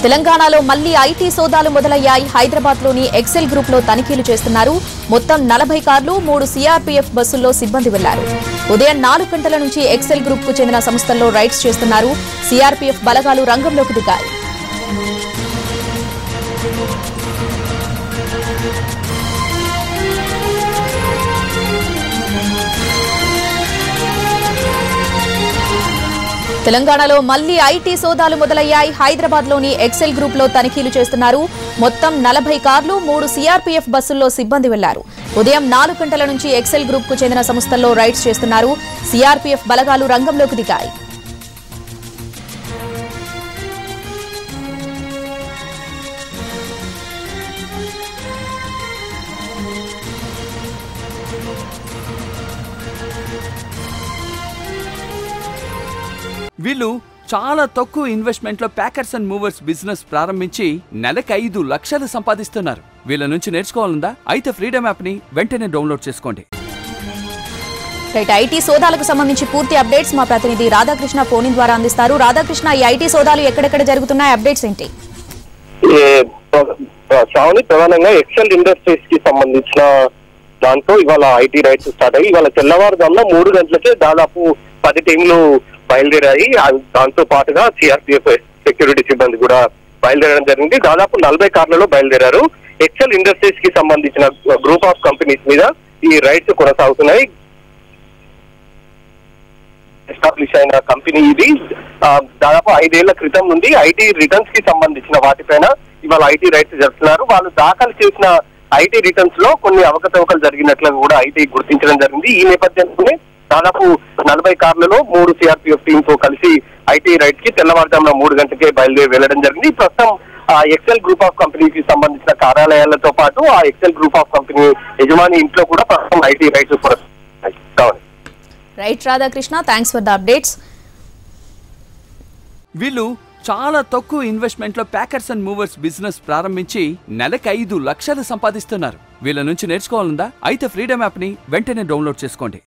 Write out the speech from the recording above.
తెలంగాణలో మళ్లీ ఐటీ సోదాలు మొదలయ్యాయి హైదరాబాద్ లోని ఎక్సెల్ గ్రూప్ లో తనిఖీలు చేస్తున్నారు మొత్తం నలభై కార్లు మూడు సీఆర్పీఎఫ్ బస్సుల్లో సిబ్బంది వెళ్లారు ఉదయం నాలుగు గంటల నుంచి ఎక్సెల్ గ్రూప్ కు చెందిన సంస్థల్లో రైడ్స్ చేస్తున్నారు సీఆర్పీఎఫ్ బలగాలు రంగంలోకి దిగాయి తెలంగాణలో మళ్లీ ఐటీ సోదాలు మొదలయ్యాయి హైదరాబాద్ లోని ఎక్సెల్ గ్రూప్ లో తనిఖీలు చేస్తున్నారు మొత్తం నలభై కార్లు మూడు సీఆర్పీఎఫ్ బస్సుల్లో సిబ్బంది వెళ్లారు ఉదయం నాలుగు గంటల నుంచి ఎక్సెల్ గ్రూప్ కు చెందిన సంస్థల్లో రైడ్స్ చేస్తున్నారు సీఆర్పీఎఫ్ బలగాలు రంగంలోకి దిగాయి వీళ్ళు చాలా తక్కువ ఇన్వెస్ట్మెంట్ లో ప్యాకర్స్ అండ్ మూవర్స్ బిజినెస్ ప్రారంభించి నెలకు ఐదు లక్షలు సంపాదిస్తున్నారు వీళ్ళ నుంచి నేర్చుకోవాలందా అయితే ఫ్రీడమ్ యాప్ ని వెంటనే డౌన్లోడ్ చేసుకోండి రైట్ ఐటీ సోదాలకు సంబంధించి పూర్తి అప్డేట్స్ మా ప్రతినిధి రాధాకృష్ణ ఫోన్ ద్వారా అందిస్తారు రాధాకృష్ణ ఈ ఐటీ సోదాలు ఎక్కడెక్కడ జరుగుతున్నాయి అప్డేట్స్ ఏంటి ఈ ప్ర- ప్ర- శ్రావణి ప్రధానంగా ఎక్సెల్ ఇండస్ట్రీస్ కి సంబంధించిన దాంట్లో ఇవాళ ఐటీ రైట్స్ స్టార్ట్ అయ్యి ఇవాళ తెల్లవారుజామున మూడు గంటలకే దాదాపు పది టీంలు బయలుదేరాయి ఆ- దాంతో పాటుగా సిఆర్పిఎఫ్ సెక్యూరిటీ సిబ్బంది కూడా బయలుదేరడం జరిగింది దాదాపు నలభై కార్లలో బయలుదేరారు ఎక్సెల్ ఇండస్ట్రీస్ కి సంబంధించిన గ్రూప్ ఆఫ్ కంపెనీస్ మీద ఈ రైట్స్ కొనసాగుతున్నాయి ఎస్టాబ్లిష్ అయిన కంపెనీ ఇది ఆ, దాదాపు ఐదేళ్ల క్రితం నుండి ఐటీ రిటర్న్స్ కి సంబంధించిన వాటిపైన ఇవాళ ఐటీ రైట్స్ జరుపుతున్నారు వాళ్ళు దాఖలు చేసిన ఐటీ రిటర్న్స్ లో కొన్ని అవకతవకలు జరిగినట్లు కూడా ఐటీ గుర్తించడం జరిగింది ఈ నేపథ్యంలోనే దాదాపు నలభై కార్లలో మూడు సిఆర్పిఎఫ్ టీమ్ తో కలిసి ఐటీ రైట్ కి తెల్లవారుజామున మూడు గంటకే బయలుదేరి వెళ్లడం జరిగింది ప్రస్తుతం ఆ ఎక్సెల్ గ్రూప్ ఆఫ్ కంపెనీకి సంబంధించిన కార్యాలయాలతో పాటు ఆ ఎక్సెల్ గ్రూప్ ఆఫ్ కంపెనీ యజమాని ఇంట్లో కూడా ప్రస్తుతం ఐటీ రైట్స్ కొనసాగుతున్నాయి కావాలి right Radhakrishna thanks for the updates వీళ్ళు చాలా తక్కువ ఇన్వెస్ట్మెంట్ లో ప్యాకర్స్ అండ్ మూవర్స్ బిజినెస్ ప్రారంభించి నెలకు ఐదు లక్షలు సంపాదిస్తున్నారు వీళ్ళ నుంచి నేర్చుకోవాలందా అయితే ఫ్రీడమ్ యాప్ ని వెంటనే డౌన్లోడ్ చేసుకోండి